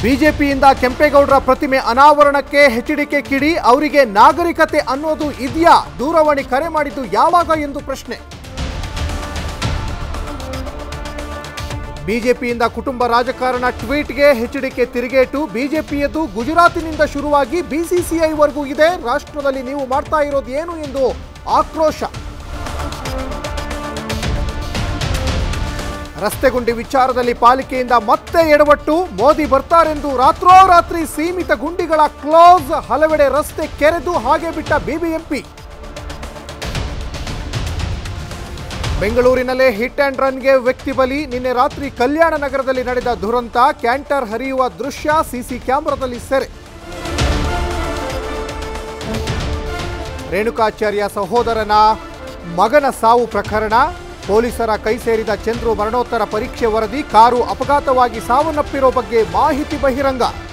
ಬಿಜೆಪಿಯಿಂದ ಕೆಂಪೇಗೌಡರ ಪ್ರತಿಮೆ ಅನಾವರಣಕ್ಕೆ ಎಚ್ಡಿಕೆ ಕಿಡಿ ಅವರಿಗೆ ನಾಗರಿಕತೆ ಅನ್ನೋದು ಇದೆಯಾ ದೂರವಾಣಿ ಕರೆ ಮಾಡಿದ್ದು ಯಾವಾಗ ಎಂದು ಪ್ರಶ್ನೆ ಬಿಜೆಪಿಯಿಂದ ಕುಟುಂಬ ರಾಜಕಾರಣ ಟ್ವೀಟ್ಗೆ ಎಚ್ಡಿಕೆ ತಿರುಗೇಟು ಬಿಜೆಪಿಯದ್ದು ಗುಜರಾತಿನಿಂದ ಶುರುವಾಗಿ ಬಿಸಿಸಿಐವರೆಗೂ ಇದೆ ರಾಷ್ಟ್ರದಲ್ಲಿ ನೀವು ಮಾಡ್ತಾ ಇರೋದು ಏನು ಎಂದು ಆಕ್ರೋಶ ರಸ್ತೆ ಗುಂಡಿ ವಿಚಾರದಲ್ಲಿ ಪಾಲಿಕೆಯಿಂದ ಮತ್ತೆ ಎಡವಟ್ಟು ಮೋದಿ ಬರ್ತಾರೆಂದು ರಾತ್ರೋರಾತ್ರಿ ಸೀಮಿತ ಗುಂಡಿಗಳ ಕ್ಲೋಸ್ ಹಲವೆಡೆ ರಸ್ತೆ ಕೆರೆದು ಹಾಗೆ ಬಿಟ್ಟ ಬಿಬಿಎಂಪಿ ಬೆಂಗಳೂರಿನಲ್ಲೇ ಹಿಟ್ ಅಂಡ್ ರನ್ಗೆ ವ್ಯಕ್ತಿ ಬಲಿ ನಿನ್ನೆ ರಾತ್ರಿ ಕಲ್ಯಾಣ ನಗರದಲ್ಲಿ ನಡೆದ ದುರಂತ ಕ್ಯಾಂಟರ್ ಹರಿಯುವ ದೃಶ್ಯ ಸಿಸಿ ಕ್ಯಾಮೆರಾದಲ್ಲಿ ಸೆರೆ ರೇಣುಕಾಚಾರ್ಯ ಸಹೋದರನ ಮಗನ ಸಾವು ಪ್ರಕರಣ ಪೊಲೀಸರ ಕೈ ಸೇರಿದ ಚಂದ್ರು ಮರಣೋತ್ತರ ಪರೀಕ್ಷೆ ವರದಿ ಕಾರು ಅಪಘಾತವಾಗಿ ಸಾವನ್ನಪ್ಪಿರೋ ಬಗ್ಗೆ ಮಾಹಿತಿ ಬಹಿರಂಗ